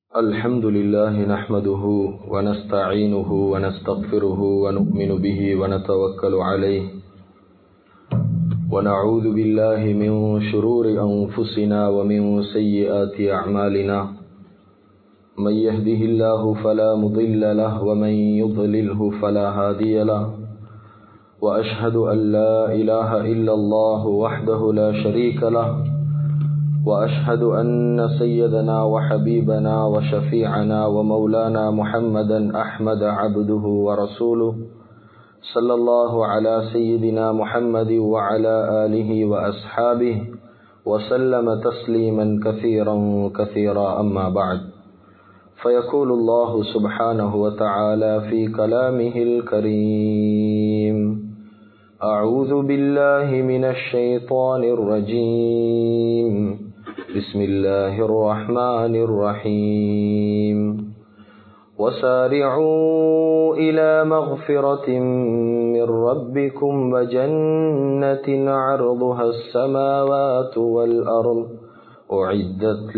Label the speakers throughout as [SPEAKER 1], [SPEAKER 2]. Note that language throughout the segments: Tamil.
[SPEAKER 1] الحمد لله نحمده ونستعينه ونستغفره ونؤمن به ونتوكل عليه ونعوذ بالله من شرور أنفسنا ومن سيئات أعمالنا من يهده الله فلا مضل له ومن يضلله فلا هادي له وأشهد أن لا إله إلا الله وحده لا شريك له وأشهد أن سيدنا وحبيبنا وشفيعنا ومولانا محمدا أحمد عبده ورسوله صلى الله على سيدنا محمد وعلى آله وأصحابه وسلم تسليما كثيرا كثيرا أما بعد فيقول الله سبحانه وتعالى في كلامه الكريم أعوذ بالله من الشيطان الرجيم بسم الله الرحمن الرحيم وسارعوا إلى مغفرة من ربكم وجنة عرضها السماوات والأرض أعدت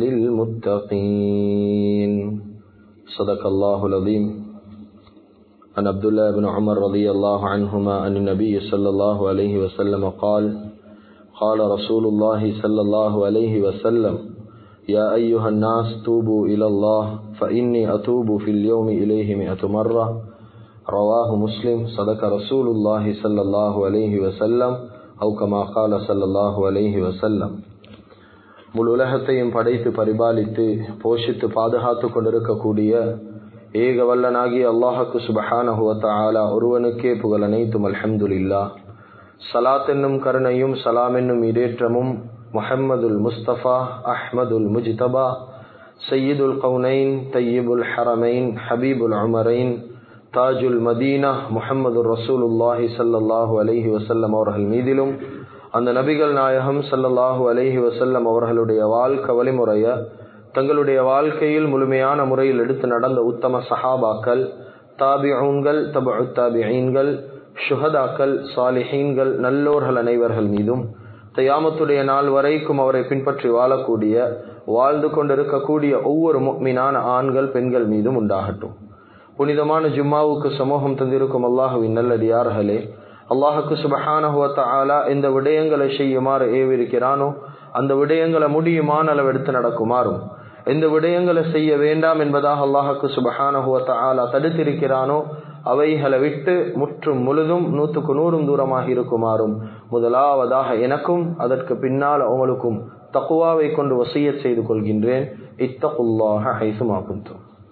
[SPEAKER 1] للمتقين صدق الله العظيم عن عبد الله بن عمر رضي الله عنهما عن النبي صلى الله عليه وسلم قال قال رسول الله صلى الله عليه وسلم يا أيها الناس توبوا إلى الله فإني أتوب في اليوم إليه مئة مرة رواه مسلم صدق رسول الله صلى الله عليه وسلم أو كما قال صلى الله عليه وسلم முழு உலகத்தையும் படைத்து பரிபாலித்து போஷித்து பாதுகாத்து கொண்டிருக்கக்கூடிய ஏக வல்லனாகி அல்லாஹுக்கு சுபஹானஹுவத்தாலா ஒருவனுக்கே புகழ் அனைத்தும் அல்ஹம்துலில்லா சலாத் என்னும் கருணையும் சலாம் என்னும் இடேற்றமும் முஹம்மதுல் முஸ்தபா அஹ்மதுல் முஜ்தபா சையீதுல் கவுனைன் தையீபுல் ஹரமைன் ஹபீபுல் உமரைன் தாஜுல் மதீனா முஹம்மது ரசூலுல்லாஹி சல்லாஹூ அலஹி வசல்லம் அவர்கள் மீதிலும் அந்த நபிகள் நாயகம் சல்லல்லாஹூ அலஹி வசல்லம் அவர்களுடைய வாழ்க்கை வழிமுறைய தங்களுடைய வாழ்க்கையில் முழுமையான முறையில் எடுத்து நடந்த உத்தம சஹாபாக்கள் தாபிஊன்கள் தபு தாபியீன்கள் ஷுஹதாக்கள் சாலிஹீன்கள் நல்லோர்கள் அனைவர்கள் மீதும் தயாமத்துடைய நாள் வரைக்கும் அவரை பின்பற்றி வாழக்கூடிய வாழ்ந்து கொண்டிருக்கக்கூடிய ஒவ்வொரு மீனான ஆண்கள் பெண்கள் மீதும் உண்டாகட்டும் புனிதமான ஜும்மாவுக்கு சமூகம் தந்திருக்கும் அல்லாஹுவின் நல்லடியார்களே அல்லாஹுக்கு சுபஹானஹுவத்த ஆலா இந்த விடயங்களை செய்யுமாறு ஏவிருக்கிறானோ அந்த விடயங்களை முடியுமான அளவு எடுத்து நடக்குமாறும் எந்த விடயங்களை செய்ய வேண்டாம் என்பதாக அல்லாஹுக்கு சுபஹானஹுவத்த ஆலா தடுத்திருக்கிறானோ அவைகளை விட்டு முற்றும் முழுதும் நூற்றுக்கு நூறும் தூரமாக இருக்குமாறும் முதலாவதாக எனக்கும் அதற்கு பின்னால் உங்களுக்கும் தக்குவாவை கொண்டு வசிய செய்து கொள்கின்றேன் இத்தகுல்லாக ஹைசுமாக்கும்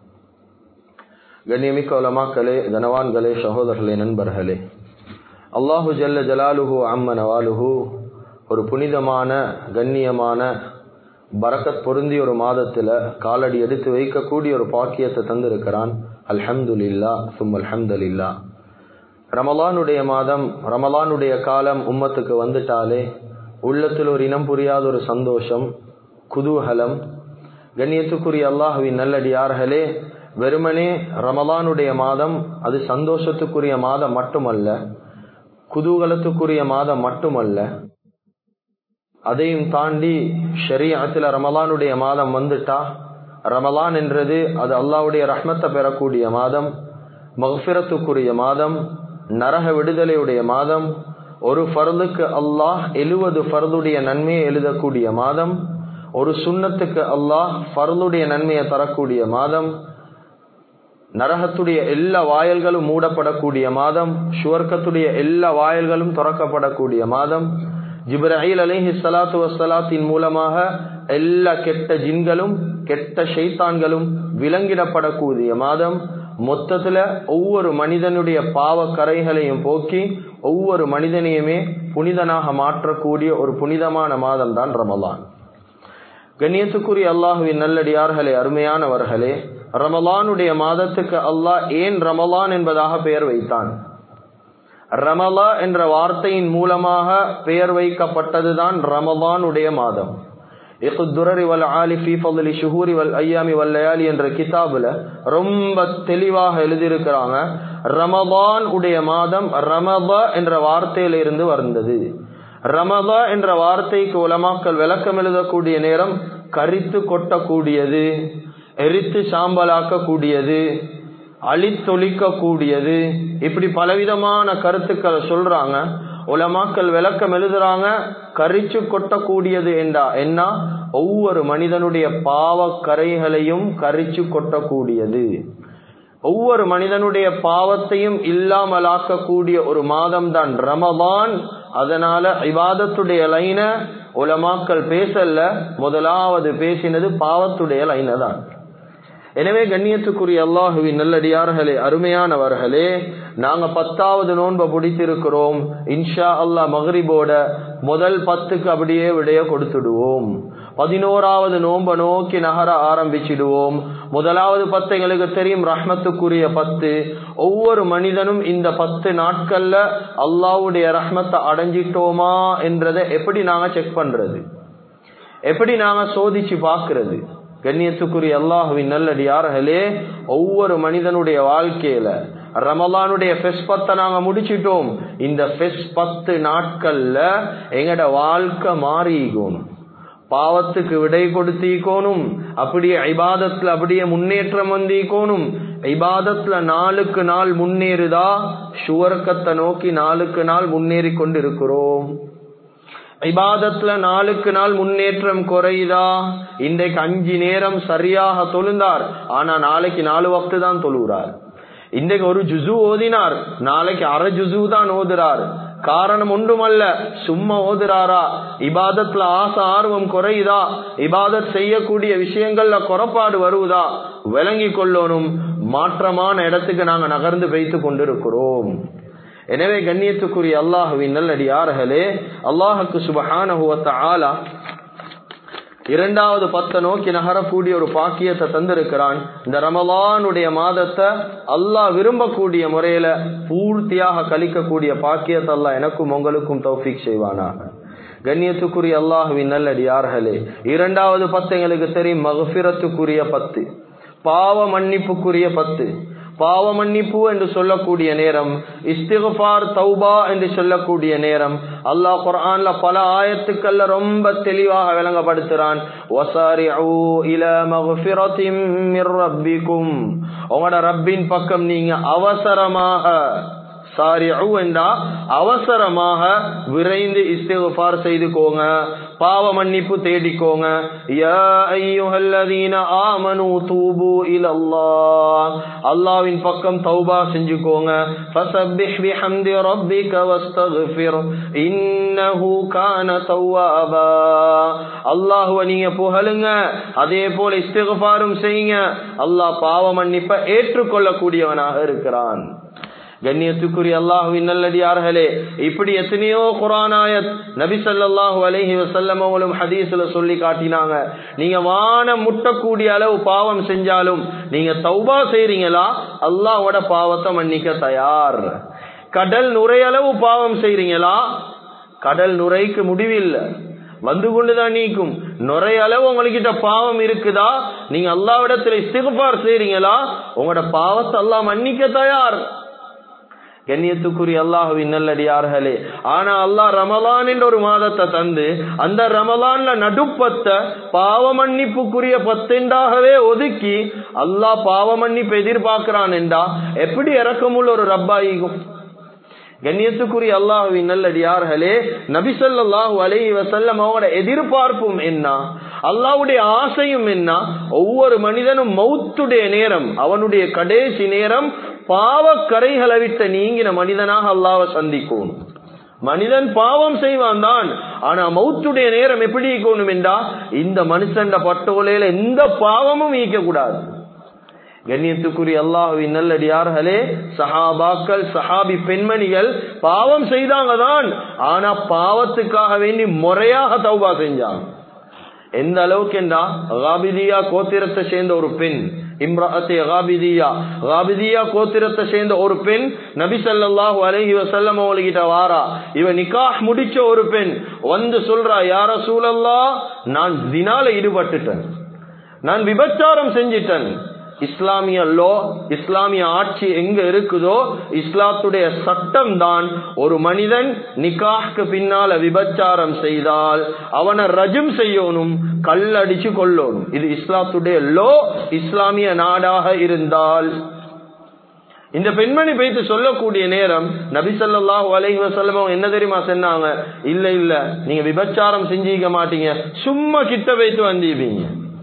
[SPEAKER 1] கண்ணியமிக்க உலமாக்களே கனவான்களே சகோதரர்களே நண்பர்களே அல்லாஹு ஜல்ல ஜலாலுஹு அம்ம நவாலுஹு ஒரு புனிதமான கண்ணியமான பரக்கத் பொருந்திய ஒரு மாதத்தில் காலடி எடுத்து வைக்கக்கூடிய ஒரு பாக்கியத்தை தந்திருக்கிறான் அல்ஹம்துலில்லா சும் அல்ஹம்துலில்லா ரமலானுடைய மாதம் ரமலானுடைய காலம் உம்மத்துக்கு வந்துட்டாலே உள்ளத்தில் ஒரு இனம் புரியாத ஒரு சந்தோஷம் குதூகலம் கண்ணியத்துக்குரிய அல்லாஹுவின் நல்லடியார்களே வெறுமனே ரமலானுடைய மாதம் அது சந்தோஷத்துக்குரிய மாதம் மட்டுமல்ல குதூகலத்துக்குரிய மாதம் மட்டுமல்ல அதையும் தாண்டி ஷரியாத்தில் ரமலானுடைய மாதம் வந்துட்டா ரமலான் என்றது அது அல்லாவுடைய ரஹ்மத்தை பெறக்கூடிய மாதம் மகஃபிரத்துக்குரிய மாதம் நரக விடுதலையுடைய மாதம் ஒரு ஃபர்துக்கு அல்லாஹ் எழுவது ஃபர்துடைய நன்மையை எழுதக்கூடிய மாதம் ஒரு சுண்ணத்துக்கு அல்லாஹ் ஃபர்துடைய நன்மையை தரக்கூடிய மாதம் நரகத்துடைய எல்லா வாயல்களும் மூடப்படக்கூடிய மாதம் சுவர்க்கத்துடைய எல்லா வாயல்களும் திறக்கப்படக்கூடிய மாதம் ஜிப்ரஹீல் அலிஹி சலாத்து வசலாத்தின் மூலமாக எல்லா கெட்ட ஜின்களும் கெட்ட ஷைத்தான்களும் விலங்கிடப்படக்கூடிய மாதம் மொத்தத்துல ஒவ்வொரு மனிதனுடைய பாவ கரைகளையும் போக்கி ஒவ்வொரு மனிதனையுமே புனிதனாக மாற்றக்கூடிய ஒரு புனிதமான மாதம் தான் ரமலான் கண்ணியத்துக்குரிய அல்லாஹுவின் நல்லடியார்களே அருமையானவர்களே ரமலானுடைய மாதத்துக்கு அல்லாஹ் ஏன் ரமலான் என்பதாக பெயர் வைத்தான் ரமலா என்ற வார்த்தையின் மூலமாக பெயர் வைக்கப்பட்டதுதான் ரமலானுடைய மாதம் என்ற கிதாபுல ரொம்ப தெளிவாக எழுதியிருக்கிறாங்க ரமபான் உடைய மாதம் ரமப என்ற வார்த்தையில இருந்து வந்தது ரமபா என்ற வார்த்தைக்கு உலமாக்கள் விளக்கம் எழுதக்கூடிய நேரம் கரித்து கொட்டக்கூடியது எரித்து சாம்பலாக்க கூடியது அழித்தொழிக்க கூடியது இப்படி பலவிதமான கருத்துக்களை சொல்றாங்க உலமாக்கள் விளக்கம் எழுதுறாங்க கரிச்சு கொட்டக்கூடியது என்றா என்ன ஒவ்வொரு மனிதனுடைய பாவ கரைகளையும் கரிச்சு கொட்டக்கூடியது ஒவ்வொரு மனிதனுடைய பாவத்தையும் இல்லாமலாக்கக்கூடிய ஒரு மாதம் தான் ரமபான் அதனால இவாதத்துடைய லைன உலமாக்கள் பேசல முதலாவது பேசினது பாவத்துடைய லைன தான் எனவே கண்ணியத்துக்குரிய அல்லாஹுவின் நல்லடியார்களே அருமையானவர்களே நாங்க பத்தாவது நோன்பை பிடித்திருக்கிறோம் இன்ஷா அல்லா மகரிபோட முதல் பத்துக்கு அப்படியே விடைய கொடுத்துடுவோம் பதினோராவது நோன்பை நோக்கி நகர ஆரம்பிச்சிடுவோம் முதலாவது பத்து எங்களுக்கு தெரியும் ரஹ்மத்துக்குரிய பத்து ஒவ்வொரு மனிதனும் இந்த பத்து நாட்கள்ல அல்லாவுடைய ரஹ்மத்தை அடைஞ்சிட்டோமா என்றதை எப்படி நாங்க செக் பண்றது எப்படி நாங்க சோதிச்சு பாக்குறது கண்ணியத்துக்குரிய அல்லாஹுவின் நல்லடியார்களே ஒவ்வொரு மனிதனுடைய வாழ்க்கையில ரமலானுடைய ஃபெஸ் பத்தை நாங்க முடிச்சிட்டோம் இந்த ஃபெஸ் பத்து நாட்கள்ல எங்கட வாழ்க்கை மாறிக்கணும் பாவத்துக்கு விடை கொடுத்தீக்கோனும் அப்படியே ஐபாதத்துல அப்படியே முன்னேற்றம் வந்தீக்கோனும் ஐபாதத்துல நாளுக்கு நாள் முன்னேறுதா சுவர்க்கத்தை நோக்கி நாளுக்கு நாள் முன்னேறி கொண்டிருக்கிறோம் இபாதத்துல நாளுக்கு நாள் முன்னேற்றம் குறையுதா இன்றைக்கு அஞ்சு நேரம் சரியாக தொழுந்தார் ஆனா நாளைக்கு நாலு வக்து தான் தொழுகிறார் இன்றைக்கு ஒரு ஜுசு ஓதினார் நாளைக்கு அரை ஜுசு தான் ஓதுறார் காரணம் ஒன்றுமல்ல சும்மா ஓதுறாரா இபாதத்துல ஆசை ஆர்வம் குறையுதா இபாதத் செய்யக்கூடிய விஷயங்கள்ல குறைபாடு வருவதா விளங்கி கொள்ளணும் மாற்றமான இடத்துக்கு நாங்க நகர்ந்து வைத்து கொண்டிருக்கிறோம் எனவே கண்ணியத்துக்குரிய அல்லாஹுவின் நல்லடியார்களே அல்லாஹுக்கு சுபஹானஹுவத்த ஆலா இரண்டாவது பத்த நோக்கி நகரக்கூடிய ஒரு பாக்கியத்தை தந்திருக்கிறான் இந்த ரமலானுடைய மாதத்தை அல்லாஹ் விரும்பக்கூடிய முறையில பூர்த்தியாக கழிக்கக்கூடிய பாக்கியத்தை அல்லாஹ் எனக்கும் உங்களுக்கும் தௌஃபிக் செய்வானாக கண்ணியத்துக்குரிய அல்லாஹுவின் நல்லடியார்களே இரண்டாவது பத்து எங்களுக்கு தெரியும் மகபிரத்துக்குரிய பத்து பாவ மன்னிப்புக்குரிய பத்து பாவ மன்னிப்பு என்று சொல்லக்கூடிய நேரம் இஸ்திகபார் தௌபா என்று சொல்லக்கூடிய நேரம் அல்லாஹ் குர்ஆன்ல பல ஆயத்துக்கள்ல ரொம்ப தெளிவாக விளங்கப்படுத்துறான் உங்களோட ரப்பின் பக்கம் நீங்க அவசரமாக சாரி என்றா அவசரமாக விரைந்து இஸ்திகுபார் செய்துக்கோங்க பாவ மன்னிப்பு தேடிக்கோங்க யா ஐயுஹல்லதீன ஆமனு தூபு இலல்லாஹ் அல்லாஹ்வின் பக்கம் தௌபா செஞ்சுக்கோங்க ஃபஸப்பிஹ் பிஹம்தி ரப்பிக வஸ்தக்ஃபிர் இன்னஹு கான தவ்வாபா அல்லாஹ்வை நீங்க புகழுங்க அதே போல இஸ்திகுபாரும் செய்யுங்க அல்லாஹ் பாவ மன்னிப்பை ஏற்றுக்கொள்ளக்கூடியவனாக இருக்கிறான் கண்ணியத்துக்குரிய அல்லாஹுவின் நல்லடியார்களே இப்படி எத்தனையோ குரானாயத் நபி சல்லாஹூ அலஹி வசல்லம் அவங்களும் ஹதீஸ்ல சொல்லி காட்டினாங்க நீங்க வானம் முட்டக்கூடிய அளவு பாவம் செஞ்சாலும் நீங்க தௌபா செய்றீங்களா அல்லாஹோட பாவத்தை மன்னிக்க தயார் கடல் நுரையளவு பாவம் செய்றீங்களா கடல் நுரைக்கு முடிவில்லை வந்து கொண்டுதான் நீக்கும் நுரைய அளவு உங்ககிட்ட பாவம் இருக்குதா நீங்க அல்லாவிடத்துல இஸ்திகுபார் செய்றீங்களா உங்களோட பாவத்தை அல்லாஹ் மன்னிக்க தயார் கண்ணியத்துக்குரிய அல்லாஹுவின் நல்லடியார்களே ஆனா அல்லாஹ் ரமலான் என்ற ஒரு மாதத்தை தந்து அந்த ரமலான்ல நடுப்பத்தை பாவ மன்னிப்புக்குரிய பத்தெண்டாகவே ஒதுக்கி அல்லாஹ் பாவ மன்னிப்பு எதிர்பார்க்கிறான் என்றா எப்படி இறக்கமுள்ள ஒரு ரப்பாயிகும் கண்ணியத்துக்குரிய அல்லாஹுவின் நல்லடியார்களே நபிசல்லாஹு அலைஹி வசல்லம் அவங்களோட எதிர்பார்ப்பும் என்ன அல்லாவுடைய ஆசையும் என்ன ஒவ்வொரு மனிதனும் மௌத்துடைய நேரம் அவனுடைய கடைசி நேரம் பாவ கரைகளை விட்ட நீங்கின மனிதனாக அல்லாவை சந்திக்கணும் மனிதன் பாவம் செய்வான் தான் ஆனா மௌத்துடைய நேரம் எப்படி இருக்கணும் என்றா இந்த மனுஷன் பட்டோலையில எந்த பாவமும் ஈக்க கூடாது கண்ணியத்துக்குரிய அல்லாஹுவின் நல்லடியார்களே சஹாபாக்கள் சஹாபி பெண்மணிகள் பாவம் செய்தாங்க தான் ஆனா பாவத்துக்காக வேண்டி முறையாக தௌபா செஞ்சாங்க எந்த அளவுக்கு என்றா காபிதியா கோத்திரத்தை சேர்ந்த ஒரு பெண் இம்ராத்தே காபிதியா காபிதியா கோத்திரத்தை சேர்ந்த ஒரு பெண் நபி சல்லாஹூ அலஹி வசல்லம் அவங்ககிட்ட வாரா இவ நிக்காஹ் முடிச்ச ஒரு பெண் வந்து சொல்றா யார சூழல்லா நான் தினால ஈடுபட்டுட்டேன் நான் விபச்சாரம் செஞ்சிட்டேன் இஸ்லாமிய லோ இஸ்லாமிய ஆட்சி எங்க இருக்குதோ இஸ்லாத்துடைய சட்டம் தான் ஒரு மனிதன் நிக்காஹ்க்கு பின்னால விபச்சாரம் செய்தால் அவனை ரஜம் செய்யணும் கல்லடிச்சு கொள்ளணும் இது இஸ்லாத்துடைய லோ இஸ்லாமிய நாடாக இருந்தால் இந்த பெண்மணி போயிட்டு சொல்லக்கூடிய நேரம் நபி ஸல்லல்லாஹு அலைஹி வஸல்லம் அவங்க என்ன தெரியுமா சொன்னாங்க இல்ல இல்ல நீங்க விபச்சாரம் செஞ்சிக்க மாட்டீங்க சும்மா கிட்ட வைத்து வந்தீப்பீங்க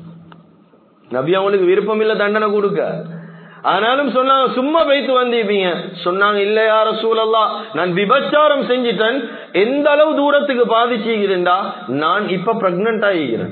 [SPEAKER 1] நபி அவங்களுக்கு விருப்பம் இல்ல தண்டனை கொடுக்க ஆனாலும் சொன்னாங்க சும்மா வைத்து வந்தீப்பீங்க சொன்னாங்க இல்ல யார சூழல்லா நான் விபச்சாரம் செஞ்சிட்டேன் எந்த அளவு தூரத்துக்கு பாதிச்சுக்கிறேன்டா நான் இப்ப பிரெக்னன்ட் ஆகிக்கிறேன்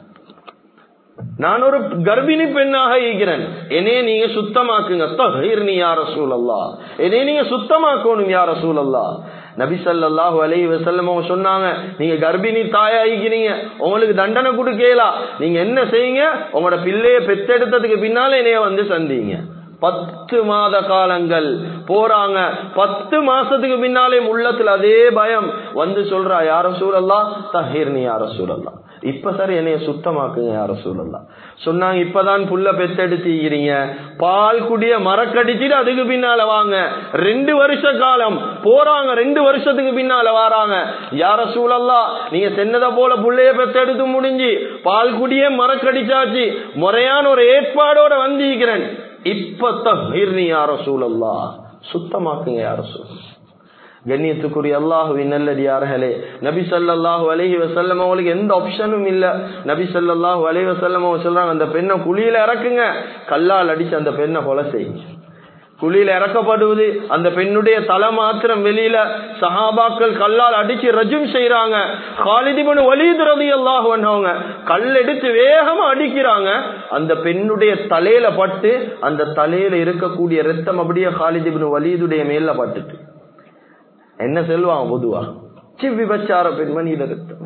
[SPEAKER 1] நான் ஒரு கர்ப்பிணி பெண்ணாக இருக்கிறேன் என்னைய நீங்க சுத்தமாக்குங்க தஹீர் நீ யார சூழல்லா என்னைய நீங்க சுத்தமாக்கணும் யார சூழல்லா நபி ஸல்லல்லாஹு அலைஹி வஸல்லம் அவங்க சொன்னாங்க நீங்க கர்ப்பிணி தாயாகிக்கிறீங்க உங்களுக்கு தண்டனை கொடுக்கலாம் நீங்க என்ன செய்யுங்க உங்களோட பிள்ளைய பெத்தெடுத்ததுக்கு பின்னால என்னைய வந்து சந்திங்க பத்து மாத காலங்கள் போறாங்க பத்து மாசத்துக்கு பின்னாலே உள்ளத்துல அதே பயம் வந்து சொல்றா யார சூழல்லா தஹீர் நீ யார சூழல்லா இப்ப சார் என்னைய சுத்தமாக்குங்க யார சூழல்லாம் சொன்னாங்க இப்பதான் புல்ல பெத்தெடுத்தீங்க பால் குடிய மரக்கடிச்சிட்டு அதுக்கு பின்னால வாங்க ரெண்டு வருஷ காலம் போறாங்க ரெண்டு வருஷத்துக்கு பின்னால வராங்க யார சூழல்லா நீங்க சென்னத போல புள்ளைய பெத்தெடுத்து முடிஞ்சு பால் குடியே மரக்கடிச்சாச்சு முறையான ஒரு ஏற்பாடோட வந்திருக்கிறேன் இப்பத்தான் யார சூழல்லா சுத்தமாக்குங்க யார சூழல் கண்ணியத்துக்குரிய அல்லாஹுவின் நல்லடியார்களே நபி சல்லாஹூ அலஹி வசல்லம் அவங்களுக்கு எந்த ஆப்ஷனும் இல்ல நபி சல்லாஹூ அலஹி வசல்லம் அவங்க சொல்றாங்க அந்த பெண்ணை குழியில இறக்குங்க கல்லால் அடிச்சு அந்த பெண்ணை கொலை செய்யுங்க குழியில இறக்கப்படுவது அந்த பெண்ணுடைய தலை மாத்திரம் வெளியில சஹாபாக்கள் கல்லால் அடிச்சு ரஜும் செய்யறாங்க காலிதிபன் வலிது ரதி அல்லாஹ் அவங்க கல் எடுத்து வேகமா அடிக்கிறாங்க அந்த பெண்ணுடைய தலையில பட்டு அந்த தலையில இருக்கக்கூடிய ரத்தம் அப்படியே காலிதிபன் வலிதுடைய மேல பட்டுட்டு என்ன செல்வான் பொதுவா சி விபச்சார பெண்மணியில ரத்தம்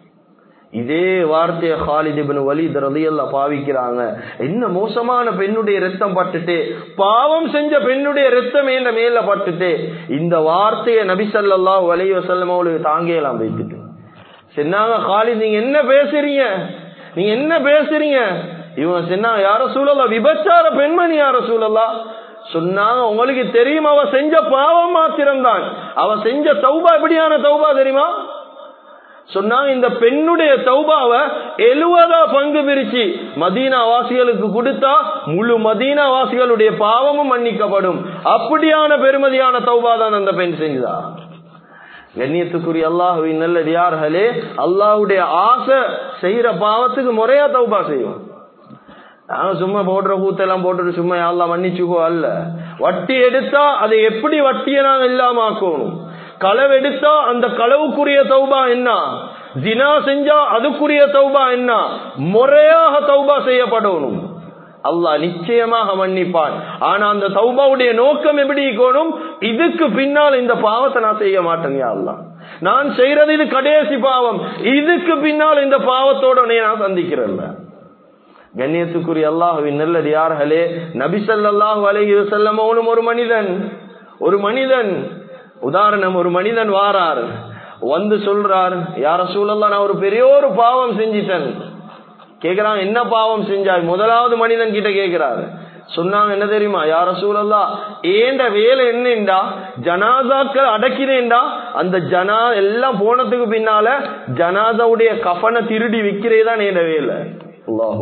[SPEAKER 1] இதே வார்த்தைய ஹாலிதிபின் வலித் ரலியல்ல பாவிக்கிறாங்க என்ன மோசமான பெண்ணுடைய ரத்தம் பட்டுட்டு பாவம் செஞ்ச பெண்ணுடைய ரத்தம் என்ற மேல பட்டுட்டு இந்த வார்த்தையை நபிசல்லா வலைய வசல்லம் அவளுக்கு தாங்கியலாம் வைத்துட்டு சொன்னாங்க ஹாலித் நீங்க என்ன பேசுறீங்க நீங்க என்ன பேசுறீங்க இவங்க சொன்னாங்க யார சூழலா விபச்சார பெண்மணி யார சூழலா சொன்னாங்க உங்களுக்கு தெரியும் அவ செஞ்ச பாவம் மாத்திரம்தான் அவ செஞ்ச தௌபா எப்படியான தௌபா தெரியுமா சொன்னாங்க இந்த பெண்ணுடைய தௌபாவை எழுவதா பங்கு பிரிச்சு மதீனா வாசிகளுக்கு கொடுத்தா முழு மதீனா வாசிகளுடைய பாவமும் மன்னிக்கப்படும் அப்படியான பெருமதியான தௌபா தான் அந்த பெண் செஞ்சதா கண்ணியத்துக்குரிய அல்லாஹுவின் நல்லடியார்களே அல்லாஹுடைய ஆசை செய்யற பாவத்துக்கு முறையா தௌபா செய்வோம் நாங்க சும்மா போடுற கூத்தெல்லாம் போட்டுட்டு சும்மா யாரெல்லாம் மன்னிச்சுக்கோ அல்ல வட்டி எடுத்தா அதை எப்படி வட்டியை நாங்க இல்லாம ஆக்கணும் களவு எடுத்தா அந்த களவுக்குரிய தௌபா என்ன ஜினா செஞ்சா அதுக்குரிய தௌபா என்ன முறையாக தௌபா செய்யப்படணும் அல்லாஹ் நிச்சயமாக மன்னிப்பான் ஆனா அந்த தௌபாவுடைய நோக்கம் எப்படி இருக்கணும் இதுக்கு பின்னால் இந்த பாவத்தை நான் செய்ய மாட்டேன் அல்லா நான் செய்யறது இது கடைசி பாவம் இதுக்கு பின்னால் இந்த பாவத்தோட நான் சந்திக்கிறேன் கண்ணியத்துக்குரிய அல்லாஹுவின் நல்லது யார்களே நபிசல்லாஹு அலஹி வசல்லமோனும் ஒரு மனிதன் ஒரு மனிதன் உதாரணம் ஒரு மனிதன் வாரார் வந்து சொல்றார் யார சூழல்லாம் நான் ஒரு பெரிய ஒரு பாவம் செஞ்சிட்டேன் கேக்குறாங்க என்ன பாவம் செஞ்சாய் முதலாவது மனிதன் கிட்ட கேக்குறாரு சொன்னாங்க என்ன தெரியுமா யார சூழல்லா ஏண்ட வேலை என்னண்டா ஜனாதாக்கள் அடக்கிறேன்டா அந்த ஜனா எல்லாம் போனதுக்கு பின்னால ஜனாதாவுடைய கஃபனை திருடி விக்கிறேதான் ஏண்ட வேலை அல்லாஹ்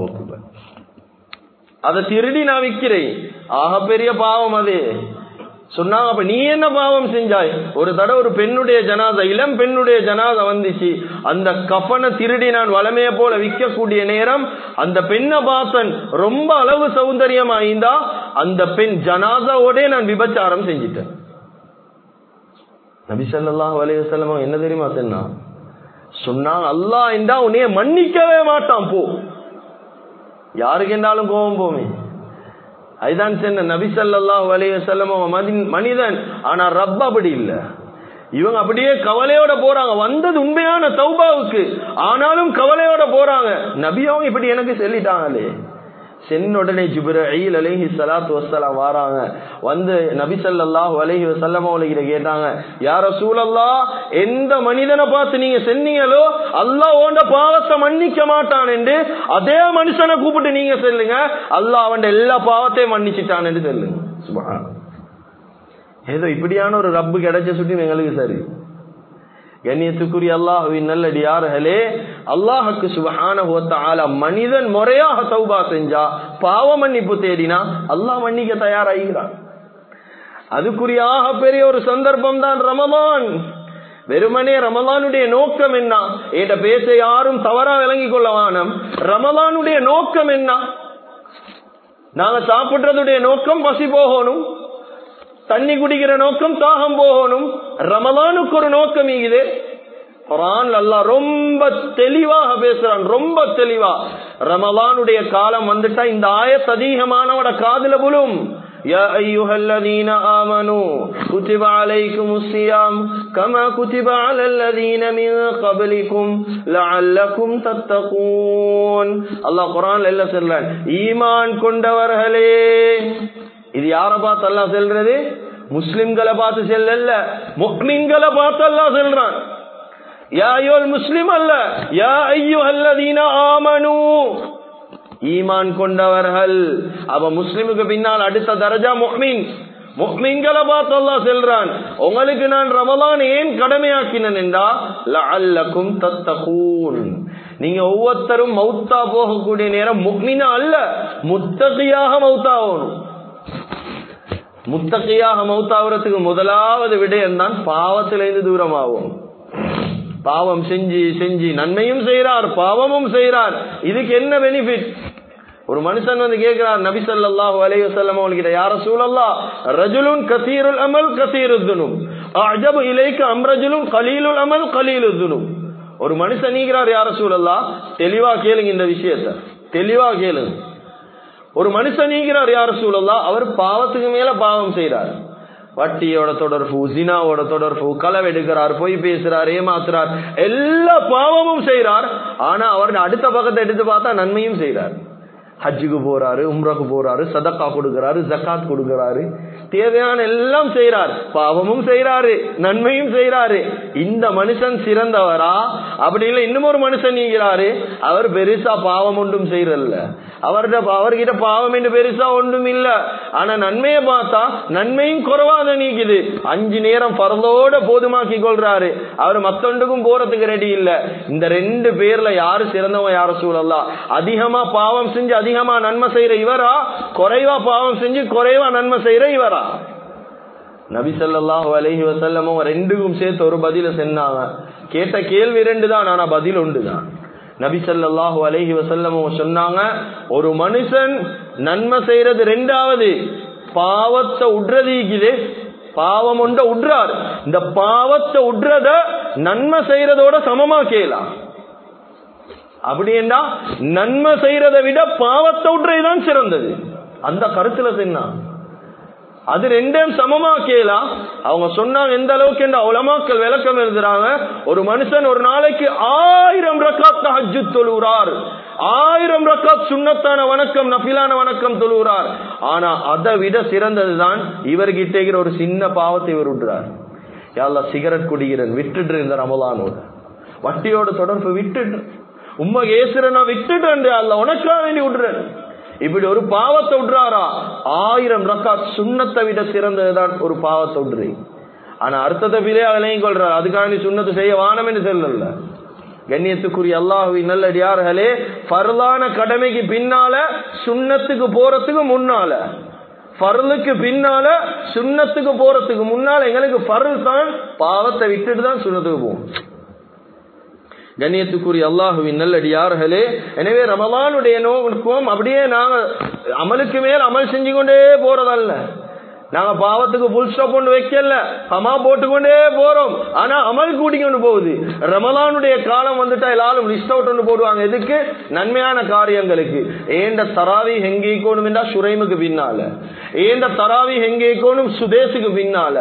[SPEAKER 1] அதை திருடி நான் விக்கிறேன் ஆக பெரிய பாவம் அது சொன்னாங்க அப்ப நீ என்ன பாவம் செஞ்சாய் ஒரு தடவை ஒரு பெண்ணுடைய ஜனாதா இளம் பெண்ணுடைய ஜனாதா வந்துச்சு அந்த கஃபனை திருடி நான் வளமைய போல விற்கக்கூடிய நேரம் அந்த பெண்ணை பார்த்தன் ரொம்ப அளவு சௌந்தரியமாயிருந்தா அந்த பெண் ஜனாதாவோட நான் விபச்சாரம் செஞ்சிட்டேன் நபிசல்லாஹ் அலையுசல்லமா என்ன தெரியுமா சொன்னா சொன்னாங்க அல்லாஹ் இந்தா உன்னைய மன்னிக்கவே மாட்டான் போ யாருக்கு என்றாலும் கோபம் போமே அதுதான் சென்ன நபிசல்லா வலைய செல்லம் மனிதன் ஆனா ரப்ப அப்படி இல்ல இவங்க அப்படியே கவலையோட போறாங்க வந்தது உண்மையான தௌபாவுக்கு ஆனாலும் கவலையோட போறாங்க நபி அவங்க இப்படி எனக்கு சொல்லிட்டாங்களே சென்னுடனே ஜிப்ரீல் அலைஹி ஸலாத்து வஸ்ஸலாம் வராங்க வந்து நபி ஸல்லல்லாஹு அலைஹி வஸல்லம் அவங்ககிட்ட கேட்டாங்க யா ரசூலல்லாஹ் எந்த மனிதனை பார்த்து நீங்க சென்னீங்களோ அல்லாஹ் உண்ட பாவத்தை மன்னிக்க மாட்டான் என்று அதே மனுஷனை கூப்பிட்டு நீங்க சொல்லுங்க அல்லாஹ் அவன் எல்லா பாவத்தையும் மன்னிச்சிட்டான் என்று சொல்லுங்க சுப்ஹான் ஏதோ இப்படியான ஒரு ரப்பு கிடைச்ச சுட்டி எங்களுக்கு சரி கண்ணியத்துக்குரிய அல்லாஹுவின் நல்லடியார்களே அல்லாஹுக்கு சுபஹான மனிதன் முறையாக சௌபா செஞ்சா பாவ மன்னிப்பு தேடினா அல்லாஹ் மன்னிக்க தயாராகிறான் அதுக்குரிய ஆக பெரிய ஒரு சந்தர்ப்பம் தான் ரமலான் வெறுமனே ரமலானுடைய நோக்கம் என்ன என்ற பேச யாரும் தவறா விளங்கிக் கொள்ள வானம் ரமலானுடைய நோக்கம் என்ன நாங்க சாப்பிடுறதுடைய நோக்கம் பசி போகணும் தண்ணி குடிக்கிற நோக்கம் தாகம் போகணும் ரமலானுக்கு ஒரு நோக்கம் இது குரான் அல்லா ரொம்ப தெளிவாக பேசுறான் ரொம்ப தெளிவா ரமலானுடைய காலம் வந்துட்டா இந்த ஆயத் அதிகமானவட காதுல புலும் يا أيها الذين آمنوا كتب عليكم الصيام كما كتب على الذين من قبلكم لعلكم تتقون الله قرآن لله سرلان ஈமான் கொண்டவர்களே இது யார பார்த்து அல்லா செல்றது முஸ்லிம்களை பார்த்து செல்லல்ல முக்மின்களை பார்த்து அல்லா செல்றான் யா ஐயோல் முஸ்லிம் அல்ல யா ஐயோ அல்லதீன ஆமனு ஈமான் கொண்டவர்கள் அவ முஸ்லிமுக்கு பின்னால் அடுத்த தரஜா முக்மின் முக்மின்களை பார்த்து அல்லா செல்றான் உங்களுக்கு நான் ரமலான் ஏன் கடமையாக்கினேன் என்றா லஅல்லக்கும் தத்தகூன் நீங்க ஒவ்வொருத்தரும் மௌத்தா போகக்கூடிய நேரம் முக்மினா அல்ல முத்தகையாக மௌத்தாகணும் முத்தகையாக மௌத்தாகிறதுக்கு முதலாவது விடயம் தான் பாவத்திலிருந்து தூரமாகும் பாவம் செஞ்சு செஞ்சு நன்மையும் செய்யறார் பாவமும் செய்யறார் இதுக்கு என்ன பெனிஃபிட் ஒரு மனுஷன் வந்து கேட்கிறார் நபி ஸல்லல்லாஹு அலைஹி வஸல்லம் அவங்ககிட்ட யார ரசூலல்லாஹ் ரஜுலுன் கசீருல் அமல் கசீருத் துனுப் அஜபு இலைக்க அம்ரஜுலுன் கலீலுல் அமல் கலீலுத் துனுப் ஒரு மனுஷன் நீங்கிறார் யார ரசூலல்லாஹ் தெளிவா கேளுங்க இந்த விஷயத்தை தெளிவா கேளுங்க ஒரு மனுஷன் நீங்கிறார் யார சூழல்லா அவர் பாவத்துக்கு மேல பாவம் செய்யறார் வட்டியோட தொடர்பு ஜினாவோட தொடர்பு களவெடுக்கிறார் பொய் பேசுறார் ஏமாத்துறார் எல்லா பாவமும் செய்யறார் ஆனா அவர் அடுத்த பக்கத்தை எடுத்து பார்த்தா நன்மையும் செய்யறார் ஹஜ்ஜுக்கு போறாரு உம்ரக்கு போறாரு சதக்கா கொடுக்கிறாரு ஜக்காத் கொடுக்கிறாரு தேவையான எல்லாம் செய்யறார் பாவமும் செய்யறாரு நன்மையும் செய்யறாரு இந்த மனுஷன் சிறந்தவரா அப்படி இல்லை இன்னும் ஒரு மனுஷன் நீங்கிறாரு அவர் பெருசா பாவம் ஒன்றும் செய்யறல்ல அவர்கிட்ட அவர்கிட்ட பாவம் என்று பெருசா ஒன்றும் இல்ல ஆனா நன்மையை பார்த்தா நன்மையும் குறைவாத நீக்குது அஞ்சு நேரம் பரந்தோட போதுமாக்கி கொள்றாரு அவர் மத்தொண்டுக்கும் போறதுக்கு ரெடி இல்ல இந்த ரெண்டு பேர்ல யாரு சிறந்தவன் யார சூழல்லாம் அதிகமா பாவம் செஞ்சு அதிகமா நன்மை செய்யற இவரா குறைவா பாவம் செஞ்சு குறைவா நன்மை செய்யற இவரா நபி ஸல்லல்லாஹு அலைஹி வஸல்லம் ரெண்டுக்கும் சேர்த்து ஒரு பதில சொன்னாங்க கேட்ட கேள்வி ரெண்டு தான் ஆனா பதில் ஒன்று தான் நபி ஸல்லல்லாஹு அலைஹி வஸல்லம் சொன்னாங்க ஒரு மனுஷன் நன்மை செய்யறது ரெண்டாவது பாவத்தை உட்றதிக்குது பாவம் ஒன்ற உட்றார் இந்த பாவத்தை உட்றத நன்மை செய்யறதோட சமமா கேலாம் அப்படின்னா நன்மை செய்யறதை விட பாவத்தை உட்றதுதான் சிறந்தது அந்த கருத்துல சொன்னா அது ரெண்டும் சமமா கேலாம் அவங்க சொன்னாங்க எந்த அளவுக்கு என்ற உலமாக்கள் விளக்கம் எழுதுறாங்க ஒரு மனுஷன் ஒரு நாளைக்கு ஆயிரம் ரக்காத் ஹஜ்ஜு தொழுகிறார் ஆயிரம் ரக்காத் சுண்ணத்தான வணக்கம் நபிலான வணக்கம் தொழுகிறார் ஆனா அதை விட சிறந்ததுதான் இவர்கிட்ட ஒரு சின்ன பாவத்தை இவர் விட்டுறார் யாழ்லா சிகரெட் குடிக்கிறேன் விட்டுட்டு இந்த ரமலானோட வட்டியோட தொடர்பு விட்டுட்டு உண்மை ஏசுறனா விட்டுட்டு அல்ல உனக்கா வேண்டி விடுறேன் இப்படி ஒரு பாவத்தை விடுறாரா ஆயிரம் ரக்கா சுண்ணத்தை விட சிறந்ததுதான் ஒரு பாவத்தை விடுறீ ஆனா அர்த்தத்தை பிள்ளையா விளங்கிக் கொள்றார் அதுக்காக நீ சுண்ணத்தை செய்ய வானம் என்று சொல்லல கண்ணியத்துக்குரிய அல்லாஹுவி நல்லடியார்களே பரலான கடமைக்கு பின்னால சுண்ணத்துக்கு போறதுக்கு முன்னால பருளுக்கு பின்னால சுண்ணத்துக்கு போறதுக்கு முன்னால எங்களுக்கு பருள் தான் பாவத்தை விட்டுட்டு தான் சுண்ணத்துக்கு போகும் கண்ணியத்துக்குரிய அல்லாஹுவின் நல்லடியார்களே எனவே ரமலானுடைய நோக்கம் அப்படியே நாங்க அமலுக்கு மேல் அமல் செஞ்சு கொண்டே போறதல்ல நாங்க பாவத்துக்கு புல் ஸ்டாப் கொண்டு வைக்கல கமா போட்டுக்கொண்டே போறோம் ஆனா அமல் கூட்டிக்கொண்டு போகுது ரமலானுடைய காலம் வந்துட்டா எல்லாரும் லிஸ்ட் அவுட் ஒன்று போடுவாங்க எதுக்கு நன்மையான காரியங்களுக்கு ஏண்ட தராவி எங்கே கோணும் என்றா சுரைமுக்கு பின்னால ஏண்ட தராவி எங்கே கோணும் சுதேசுக்கு பின்னால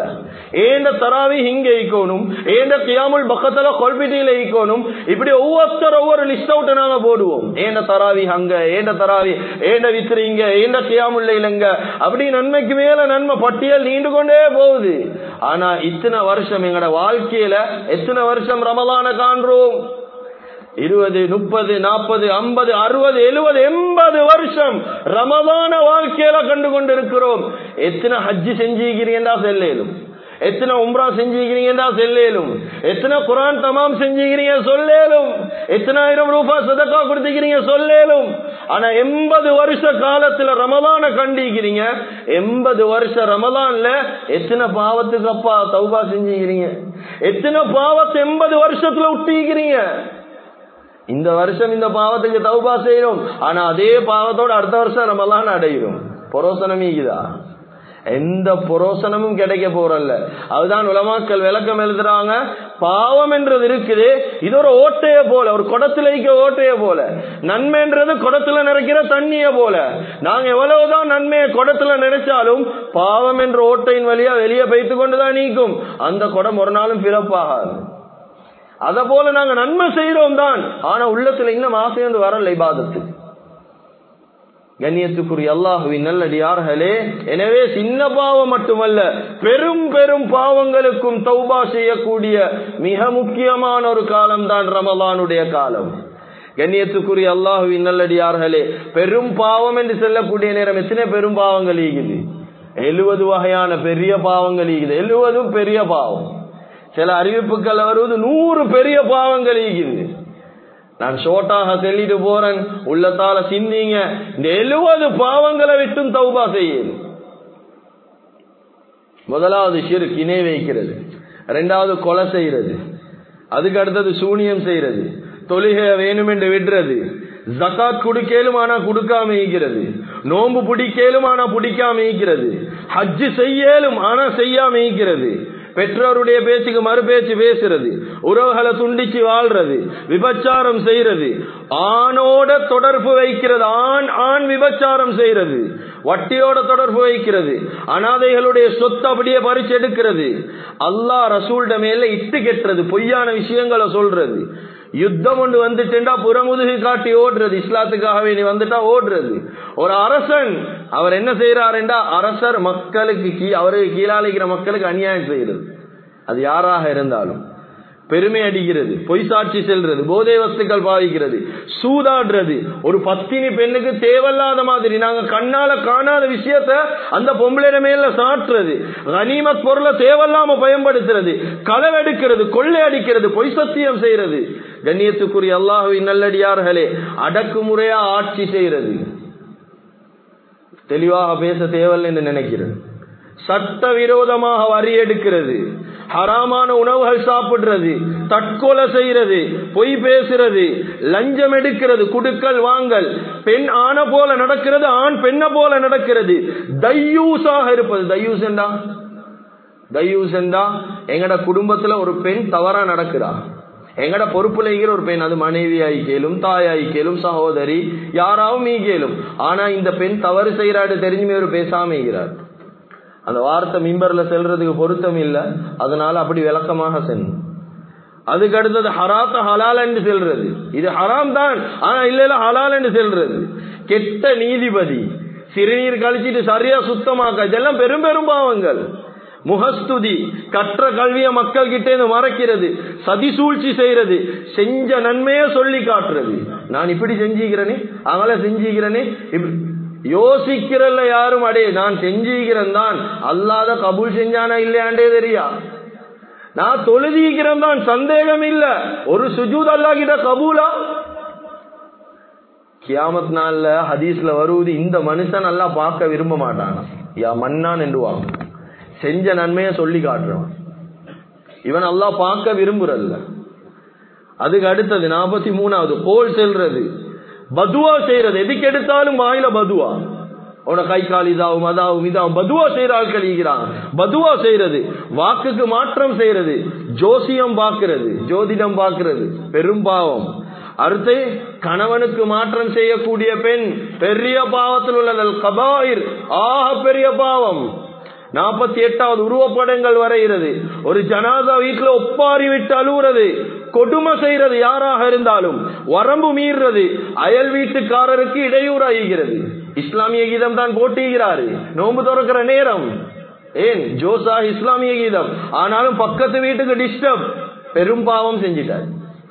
[SPEAKER 1] ஏண்ட தராவி இங்க ஈக்கணும் ஏண்ட கியாமுல் பக்கத்துல கொல்பிட்டியில ஈக்கணும் இப்படி ஒவ்வொருத்தர் ஒவ்வொரு லிஸ்ட் அவுட் நாங்க போடுவோம் ஏண்ட தராவி அங்க ஏண்ட தராவி ஏண்ட வித்திரி இங்க ஏண்ட கியாமுல்ல இல்லங்க அப்படி நன்மைக்கு மேல நன்மை பட்டியல் நீண்டு கொண்டே போகுது ஆனா இத்தனை வருஷம் எங்கட வாழ்க்கையில எத்தனை வருஷம் ரமலான காண்றோம் இருபது முப்பது நாற்பது ஐம்பது அறுபது எழுபது எண்பது வருஷம் ரமதான வாழ்க்கையில கண்டு கொண்டிருக்கிறோம் எத்தனை ஹஜ்ஜி செஞ்சுக்கிறீங்கடா செல்லேலும் எத்தனை உம்ரா செஞ்சுக்கிறீங்கடா செல்லேலும் எத்தனை குரான் தமாம் செஞ்சுக்கிறீங்க சொல்லேலும் எத்தனாயிரம் ரூபாய் சதக்கா கொடுத்துக்கிறீங்க சொல்லேலும் ஆனா எண்பது வருஷ காலத்துல ரமலான கண்டிக்கிறீங்க எண்பது வருஷ ரமலான்ல எத்தனை பாவத்துக்கு அப்பா தௌபா செஞ்சுக்கிறீங்க எத்தனை பாவத்தை எண்பது வருஷத்துல விட்டுக்கிறீங்க இந்த வருஷம் இந்த பாவத்துக்கு தௌபா செய்யறோம் ஆனா அதே பாவத்தோட அடுத்த வருஷம் நம்மலாம் அடைகிறோம் பொரோசனம் ஈகுதா எந்த புரோசனமும் கிடைக்க போறல்ல அதுதான் உலமாக்கள் விளக்கம் எழுதுறாங்க பாவம் என்றது இருக்குது இது ஒரு ஓட்டைய போல ஒரு குடத்துல இருக்க ஓட்டைய போல நன்மைன்றது குடத்துல நிறைக்கிற தண்ணிய போல நாங்க எவ்வளவுதான் நன்மையை குடத்துல நினைச்சாலும் பாவம் என்ற ஓட்டையின் வழியா வெளியே வைத்து கொண்டுதான் நீக்கும் அந்த குடம் ஒரு நாளும் பிறப்பாகாது அத போல நாங்க நன்மை செய்யறோம் தான் ஆனா உள்ளத்துல இன்னும் ஆசை வந்து வரல இபாதத்து கண்ணியத்துக்குரிய அல்லாஹுவின் நல்லடியார்களே எனவே சின்ன பாவம் மட்டுமல்ல பெரும் பெரும் பாவங்களுக்கும் தௌபா செய்யக்கூடிய மிக முக்கியமான ஒரு காலம் தான் ரமலானுடைய காலம் கண்ணியத்துக்குரிய அல்லாஹுவின் நல்லடியார்களே பெரும் பாவம் என்று சொல்லக்கூடிய நேரம் எத்தனை பெரும் பாவங்கள் ஈகுது எழுபது வகையான பெரிய பாவங்கள் ஈகுது எழுபதும் பெரிய பாவம் சில அறிவிப்புகள் வருவது நூறு பெரிய பாவங்கள் ஈகுது நான் ஷோட்டாக சொல்லிட்டு போறேன் உள்ளத்தால சிந்திங்க இந்த எழுபது பாவங்களை விட்டும் தௌபா செய்யுது முதலாவது சிறு இணை வைக்கிறது ரெண்டாவது கொலை செய்யறது அதுக்கு அடுத்தது சூனியம் செய்யறது தொழுகை வேணும் என்று விடுறது ஜக்காத் குடுக்கேலும் ஆனா கொடுக்காம ஈக்கிறது நோம்பு பிடிக்கேலும் ஆனா பிடிக்காம ஈக்கிறது ஹஜ்ஜு செய்யலும் ஆனா செய்யாம ஈக்கிறது பெற்றோருடைய பேச்சுக்கு மறு பேச்சு பேசுறது உறவுகளை துண்டிச்சு வாழ்றது விபச்சாரம் செய்யறது ஆணோட தொடர்பு வைக்கிறது ஆண் ஆண் விபச்சாரம் செய்யறது வட்டியோட தொடர்பு வைக்கிறது அனாதைகளுடைய சொத்து அப்படியே பறிச்சு எடுக்கிறது அல்லா ரசூல்ட மேல இட்டு கெட்டுறது பொய்யான விஷயங்களை சொல்றது யுத்தம் ஒன்று வந்துட்டா புறமுதுகு காட்டி ஓடுறது இஸ்லாத்துக்காகவே நீ வந்துட்டா ஓடுறது ஒரு அரசன் அவர் என்ன செய்யறாருண்டா அரசர் மக்களுக்கு கீ அவருக்கு கீழாளிக்கிற மக்களுக்கு அநியாயம் செய்யறது அது யாராக இருந்தாலும் பெருமை அடிக்கிறது பொய் சாட்சி செல்றது போதை வஸ்துக்கள் பாவிக்கிறது சூதாடுறது ஒரு பத்தினி பெண்ணுக்கு தேவையில்லாத மாதிரி நாங்க கண்ணால காணாத விஷயத்த அந்த பொம்பளைட மேல சாட்டுறது கனிமத் பொருளை தேவையில்லாம பயன்படுத்துறது களவெடுக்கிறது கொள்ளை அடிக்கிறது பொய் சத்தியம் செய்யறது கண்ணியத்துக்குரிய அல்லாஹுவின் நல்லடியார்களே அடக்குமுறையா ஆட்சி செய்யறது தெளிவாக பேச தேவையில்லை என்று நினைக்கிறேன் சட்ட விரோதமாக வரி எடுக்கிறது ஹராமான உணவுகள் சாப்பிடுறது தற்கொலை செய்யறது பொய் பேசுறது லஞ்சம் எடுக்கிறது குடுக்கல் வாங்கல் பெண் ஆன போல நடக்கிறது ஆண் பெண்ண போல நடக்கிறது தையூஸாக இருப்பது தையூஸ் என்றா தையூஸ் என்றா எங்கட குடும்பத்துல ஒரு பெண் தவறா நடக்கிறா எங்கட பொறுப்புல இருக்கிற ஒரு பெண் அது மனைவி ஆயிக்கேலும் தாய் ஆயிக்கேலும் சகோதரி யாராவும் ஈகேலும் ஆனா இந்த பெண் தவறு செய்யறாடு தெரிஞ்சுமே ஒரு பேசாம இருக்கிறார் அந்த வார்த்தை மிம்பர்ல செல்றதுக்கு பொருத்தம் இல்ல அதனால அப்படி விளக்கமாக செல்லும் அதுக்கு அடுத்தது ஹராத்த ஹலால் என்று செல்றது இது ஹராம் தான் ஆனா இல்ல இல்ல ஹலால் என்று செல்றது கெட்ட நீதிபதி சிறுநீர் கழிச்சிட்டு சரியா சுத்தமாக்க இதெல்லாம் பெரும் பெரும் பாவங்கள் முகஸ்துதி கற்ற கல்விய மக்கள் கிட்டே மறைக்கிறது சதி சூழ்ச்சி செய்யறது செஞ்ச நன்மைய சொல்லி காட்டுறது நான் இப்படி செஞ்சுக்கிறேனே அவங்கள செஞ்சுக்கிறேனே யோசிக்கிறல்ல யாரும் அடே நான் செஞ்சுக்கிறேன் தான் அல்லாத கபூல் செஞ்சானா இல்லையாண்டே தெரியா நான் தொழுதிக்கிறேன் தான் சந்தேகம் இல்ல ஒரு சுஜூத் அல்லா கிட்ட கபூலா கியாமத் நாள்ல ஹதீஸ்ல வருவது இந்த மனுஷன் நல்லா பார்க்க விரும்ப மாட்டானா யா மன்னான் என்றுவாங்க செஞ்ச நன்மைய சொல்லி காட்டுறவன் இவன் அல்லா பார்க்க விரும்புறல்ல அதுக்கு அடுத்தது நாற்பத்தி மூணாவது போல் செல்றது பதுவா செய்யறது எதுக்கு எடுத்தாலும் வாயில பதுவா உன கை கால் இதாகும் அதாகும் இதாகும் பதுவா செய்யற ஆட்கள் ஈகிறான் பதுவா செய்யறது வாக்குக்கு மாற்றம் செய்யறது ஜோசியம் பார்க்கிறது ஜோதிடம் பார்க்கிறது பெரும் பாவம் அடுத்து கணவனுக்கு மாற்றம் செய்யக்கூடிய பெண் பெரிய பாவத்தில் உள்ளது கபாயிர் ஆக பெரிய பாவம் நாற்பத்தி எட்டாவது உருவப்படங்கள் வரைகிறது ஒரு ஜனாதா வீட்டுல ஒப்பாரி விட்டு அழுவுறது கொடுமை செய்யறது யாராக இருந்தாலும் வரம்பு மீறுறது அயல் வீட்டுக்காரருக்கு இடையூறாகிறது இஸ்லாமிய கீதம் தான் போட்டுகிறாரு நோன்பு திறக்கிற நேரம் ஏன் ஜோசா இஸ்லாமிய கீதம் ஆனாலும் பக்கத்து வீட்டுக்கு டிஸ்டர்ப் பெரும் பாவம் செஞ்சிட்டார்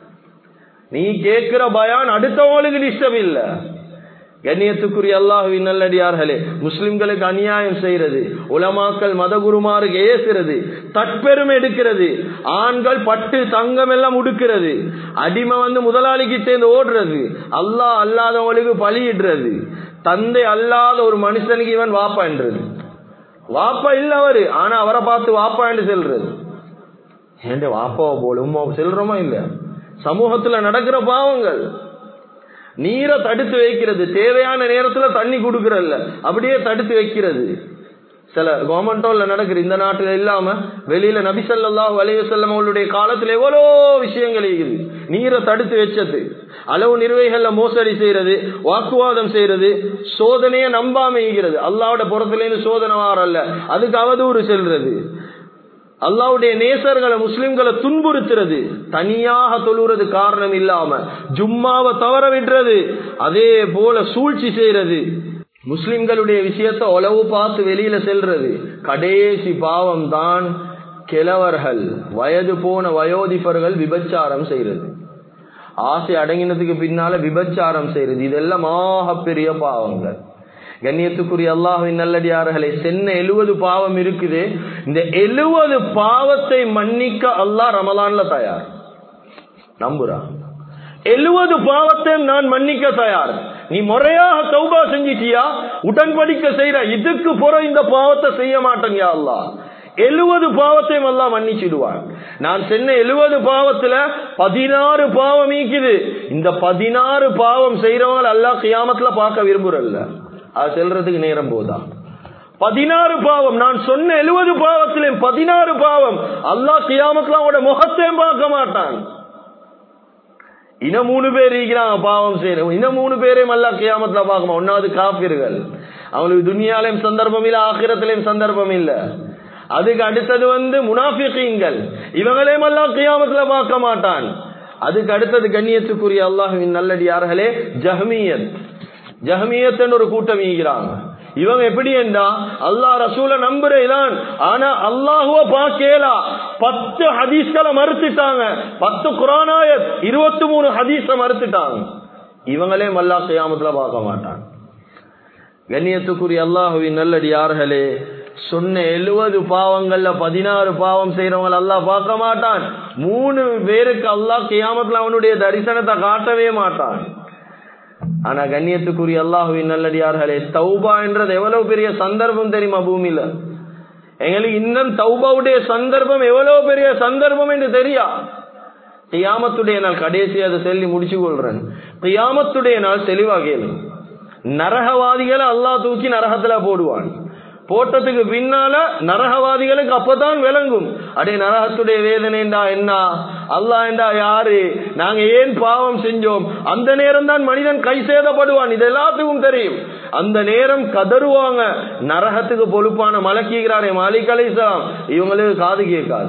[SPEAKER 1] நீ கேட்கிற பயான் அடுத்தவங்களுக்கு டிஸ்டர்ப் இல்ல கண்ணியத்துக்குரிய அல்லாஹுவின் நல்லடியார்களே முஸ்லிம்களுக்கு அநியாயம் செய்யறது உலமாக்கல் மதகுருமாருக்கு ஏசுறது தற்பெருமை எடுக்கிறது ஆண்கள் பட்டு தங்கம் எல்லாம் உடுக்கிறது அடிமை வந்து முதலாளிக்கு சேர்ந்து ஓடுறது அல்லாஹ் அல்லாதவங்களுக்கு பலியிடுறது தந்தை அல்லாத ஒரு மனுஷனுக்கு இவன் வாப்பான்றது வாப்பா இல்ல அவரு ஆனா அவரை பார்த்து வாப்பா என்று செல்றது ஏண்ட வாப்பாவை போல உமா செல்றோமா இல்ல சமூகத்துல நடக்கிற பாவங்கள் நீரை தடுத்து வைக்கிறது தேவையான நேரத்துல தண்ணி கொடுக்கறல்ல அப்படியே தடுத்து வைக்கிறது சில கவர்மெண்டோல நடக்குது இந்த நாட்டுல இல்லாம வெளியில நபிசல்லா வலைவசல்லம் அவளுடைய காலத்துல எவ்வளோ விஷயங்கள் இருக்குது நீரை தடுத்து வச்சது அளவு நிர்வைகள்ல மோசடி செய்யறது வாக்குவாதம் செய்யறது சோதனையை நம்பாம ஈகிறது அல்லாவோட புறத்துல இருந்து சோதனை வாரல்ல அதுக்கு அவதூறு செல்றது அல்லாவுடைய நேசர்களை முஸ்லிம்களை துன்புறுத்துறது தனியாக தொழுறது காரணம் இல்லாம ஜும்மாவை தவற விடுறது அதே போல சூழ்ச்சி செய்யறது முஸ்லிம்களுடைய விஷயத்த உளவு பார்த்து வெளியில செல்றது கடைசி பாவம் தான் கிழவர்கள் வயது போன வயோதிபர்கள் விபச்சாரம் செய்யறது ஆசை அடங்கினதுக்கு பின்னால விபச்சாரம் செய்யறது இதெல்லாம் பெரிய பாவங்கள் கண்ணியத்துக்குரிய அல்லாஹின் நல்லடியார்களே சென்ன எழுவது பாவம் இருக்குது இந்த எழுவது பாவத்தை மன்னிக்க அல்லாஹ் ரமலான்ல தயார் நம்புறா எழுவது பாவத்தை நான் மன்னிக்க தயார் நீ முறையாக சௌபா செஞ்சிட்டியா உடன்படிக்க செய்யற இதுக்கு புற இந்த பாவத்தை செய்ய மாட்டேன் யா அல்லா எழுவது பாவத்தையும் எல்லாம் மன்னிச்சிடுவான் நான் சென்ன எழுவது பாவத்துல பதினாறு பாவம் ஈக்குது இந்த பதினாறு பாவம் செய்யறவங்க அல்லாஹ் கியாமத்துல பார்க்க விரும்புறல்ல அது செல்றதுக்கு நேரம் போதா பதினாறு பாவம் நான் சொன்ன எழுபது பாவத்திலே பதினாறு பாவம் அல்லாஹ் கியாமத்துல அவனோட முகத்தையும் பார்க்க மாட்டான் இன்னும் மூணு பேர் இருக்கிறாங்க பாவம் செய்யணும் இன்னும் மூணு பேரையும் அல்லா கியாமத்துல பார்க்கணும் ஒன்னாவது காப்பீர்கள் அவங்களுக்கு துனியாலையும் சந்தர்ப்பம் இல்ல ஆக்கிரத்திலையும் சந்தர்ப்பம் இல்ல அதுக்கு அடுத்தது வந்து முனாஃபிகீங்கள் இவங்களையும் எல்லாம் கியாமத்துல பார்க்க மாட்டான் அதுக்கு அடுத்தது கண்ணியத்துக்குரிய அல்லாஹுவின் நல்லடியார்களே ஜஹ்மியத் ஜஹமியத்தன் ஒரு கூட்டம் ஈகிறாங்க இவங்க எப்படி என்றா அல்லா ரசூல நம்புறேதான் ஆனா அல்லாஹுவ பாக்கேலா பத்து ஹதீஸ்களை மறுத்துட்டாங்க பத்து குரானாயத் இருபத்தி மூணு ஹதீஸ மறுத்துட்டாங்க இவங்களே மல்லா செய்யாமத்துல பார்க்க மாட்டாங்க கண்ணியத்துக்குரிய அல்லாஹுவின் நல்லடியார்களே சொன்ன எழுபது பாவங்கள்ல பதினாறு பாவம் செய்யறவங்க அல்லாஹ் பார்க்க மாட்டான் மூணு பேருக்கு அல்லாஹ் கியாமத்துல அவனுடைய தரிசனத்தை காட்டவே மாட்டான் ஆனா கண்ணியத்துக்குரிய அல்லாஹுவின் நல்லடியார்களே தௌபா என்றது எவ்வளவு பெரிய சந்தர்ப்பம் தெரியுமா பூமியில எங்களுக்கு இன்னும் தௌபாவுடைய சந்தர்ப்பம் எவ்வளவு பெரிய சந்தர்ப்பம் என்று தெரியா கியாமத்துடைய நாள் கடைசி அதை சொல்லி முடிச்சு கொள்றேன் கியாமத்துடைய நாள் தெளிவா கேளு நரகவாதிகளை அல்லாஹ் தூக்கி நரகத்துல போடுவான் போட்டதுக்கு பின்னால நரகவாதிகளுக்கு அப்பதான் விளங்கும் அடே நரகத்துடைய வேதனைண்டா என்ன அல்லா என்றா யாரு நாங்க ஏன் பாவம் செஞ்சோம் அந்த நேரம் தான் மனிதன் கை சேதப்படுவான் இது எல்லாத்துக்கும் தெரியும் அந்த நேரம் கதறுவாங்க நரகத்துக்கு பொறுப்பான மலக்கீகிறாரே மாலிக் அலிசலாம் இவங்களுக்கு காது கேட்காது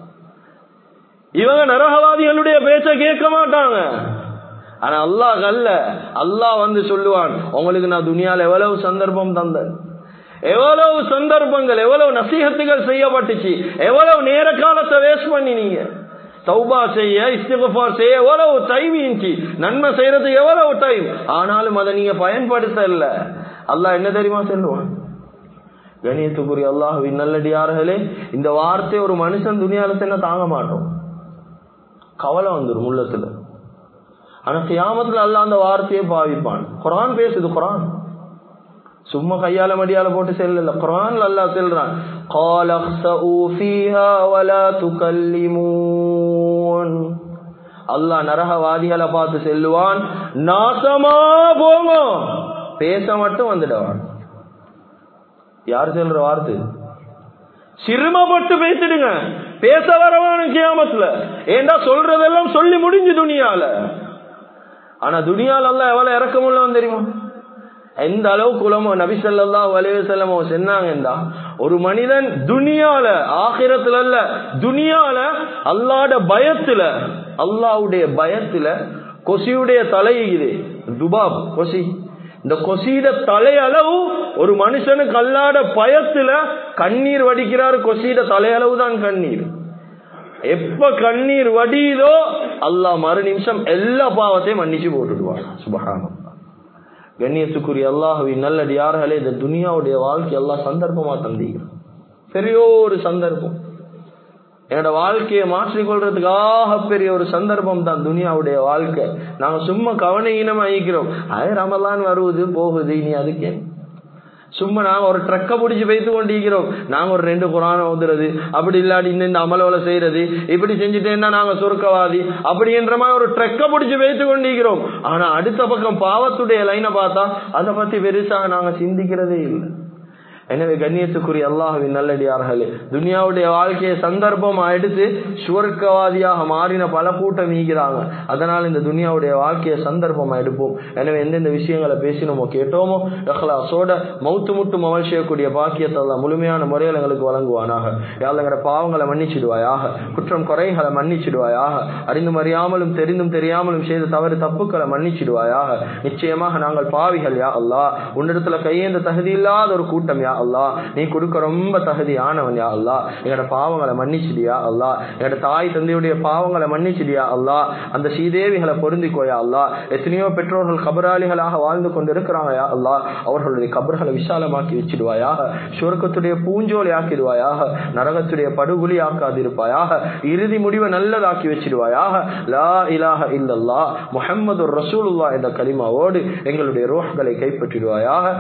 [SPEAKER 1] இவங்க நரகவாதிகளுடைய பேச்ச கேட்க மாட்டாங்க ஆனா அல்லாஹ் அல்ல அல்லாஹ் வந்து சொல்லுவான் உங்களுக்கு நான் துணியால எவ்வளவு சந்தர்ப்பம் தந்தேன் எவ்வளவு சந்தர்ப்பங்கள் எவ்வளவு நசீகத்துகள் செய்யப்பட்டுச்சு எவ்வளவு நேர காலத்தை வேஸ்ட் பண்ணினீங்க தௌபா செய்ய இஸ்திகஃபார் செய்ய எவ்வளவு டைம் இருந்துச்சு நன்மை செய்யறது எவ்வளவு டைம் ஆனாலும் அதை நீங்க பயன்படுத்த இல்ல அல்லாஹ் என்ன தெரியுமா சொல்லுவான் கணியத்துக்குரிய அல்லாஹுவின் நல்லடியார்களே இந்த வார்த்தை ஒரு மனுஷன் துணியால சென்ன தாங்க மாட்டோம் கவலை வந்துடும் உள்ளத்துல ஆனா கியாமத்துல அல்ல அந்த வார்த்தையை பாவிப்பான் குரான் பேசுது குரான் சும்மா கையால மடியால போட்டு செல்லல குரான் அல்லா செல்றான் قال اخسئوا فيها ولا تكلمون அல்லாஹ் நரகவாதிகளை பார்த்து செல்லுவான் நாசமா போங்க பேச மட்டும் வந்துடுவான் யார் சொல்ற வார்த்தை சிறுமப்பட்டு பேசிடுங்க பேச வரவான கியாமத்துல ஏண்டா சொல்றதெல்லாம் சொல்லி முடிஞ்சு துணியால ஆனா துணியால அல்ல எவ்வளவு இறக்கமுள்ளவன் தெரியுமா எந்த அளவுக்கு உலமோ நபி ஸல்லல்லாஹு அலைஹி வஸல்லம் அவங்க சொன்னாங்கடா ஒரு மனிதன் துனியால ஆகிரத்துல அல்ல துனியால அல்லாஹ்ட பயத்துல அல்லாஹ்வுடைய பயத்துல கொசியுடைய தலை இது துபாப் கொசி இந்த கொசியிட தலையளவு ஒரு மனுஷனுக்கு அல்லாட பயத்துல கண்ணீர் வடிக்கிறாரு கொசியிட தலையளவு தான் கண்ணீர் எப்ப கண்ணீர் வடியுதோ அல்லாஹ் மறு நிமிஷம் எல்லா பாவத்தையும் மன்னிச்சு போட்டுடுவான் சுபகானம் கண்ணியத்துக்குரிய அல்லாஹுவின் நல்லடியார்களே இந்த துனியாவுடைய வாழ்க்கை எல்லாம் சந்தர்ப்பமா தந்தீங்க பெரிய ஒரு சந்தர்ப்பம் என்னோட வாழ்க்கையை மாற்றிக்கொள்றதுக்காக பெரிய ஒரு சந்தர்ப்பம் தான் துனியாவுடைய வாழ்க்கை நாங்க சும்மா கவனீனமா ஆகிக்கிறோம் அது ரமலான் வருவது போகுது இனி அதுக்கே சும்மா நாங்க ஒரு ட்ரக்க பிடிச்சி வைத்து கொண்டிருக்கிறோம் நாங்க ஒரு ரெண்டு குரான ஓதுறது அப்படி இல்லாடி இந்த அமலோல செய்யறது இப்படி செஞ்சுட்டேன்னா நாங்க சுருக்கவாதி அப்படின்ற மாதிரி ஒரு ட்ரக்க பிடிச்சி வைத்து கொண்டிருக்கிறோம் ஆனா அடுத்த பக்கம் பாவத்துடைய லைனை பார்த்தா அதை பத்தி பெருசாக நாங்க சிந்திக்கிறதே இல்லை எனவே கண்ணியத்துக்குரிய அல்லாஹுவின் நல்லடியார்களே துனியாவுடைய வாழ்க்கையை சந்தர்ப்பமா எடுத்து சுவர்க்கவாதியாக மாறின பல கூட்டம் நீக்கிறாங்க அதனால் இந்த துனியாவுடைய வாழ்க்கையை சந்தர்ப்பமா எடுப்போம் எனவே எந்தெந்த விஷயங்களை பேசினோமோ கேட்டோமோ அஹ்லாசோட மௌத்து முட்டும் அமல் செய்யக்கூடிய பாக்கியத்தை எல்லாம் முழுமையான முறையில் எங்களுக்கு வழங்குவானாக யாழ்ங்கிற பாவங்களை மன்னிச்சிடுவாயாக குற்றம் குறைகளை மன்னிச்சிடுவாயாக அறிந்தும் அறியாமலும் தெரிந்தும் தெரியாமலும் செய்த தவறு தப்புக்களை மன்னிச்சிடுவாயாக நிச்சயமாக நாங்கள் பாவிகள் யா அல்லா உன்னிடத்துல கையேந்த தகுதி இல்லாத ஒரு கூட்டம் யா அல்லா நீ கொடுக்க ரொம்ப தகுதியானவன் யா அல்லா எங்களோட பாவங்களை மன்னிச்சிடியா அல்லா எங்களோட தாய் தந்தையுடைய பாவங்களை மன்னிச்சிடியா அல்லா அந்த ஸ்ரீதேவிகளை பொருந்திக்கோயா அல்லா எத்தனையோ பெற்றோர்கள் கபராளிகளாக வாழ்ந்து கொண்டு இருக்கிறாங்க யா அல்லா அவர்களுடைய கபர்களை விசாலமாக்கி வச்சிடுவாயாக சுவர்க்கத்துடைய பூஞ்சோலை ஆக்கிடுவாயாக நரகத்துடைய படுகொலி ஆக்காதிருப்பாயாக இறுதி முடிவை நல்லதாக்கி வச்சிடுவாயாக லா இலாஹ இல்லல்லா முஹம்மது ரசூலுல்லா என்ற கலிமாவோடு எங்களுடைய ரோஹ்களை கைப்பற்றிடுவாயாக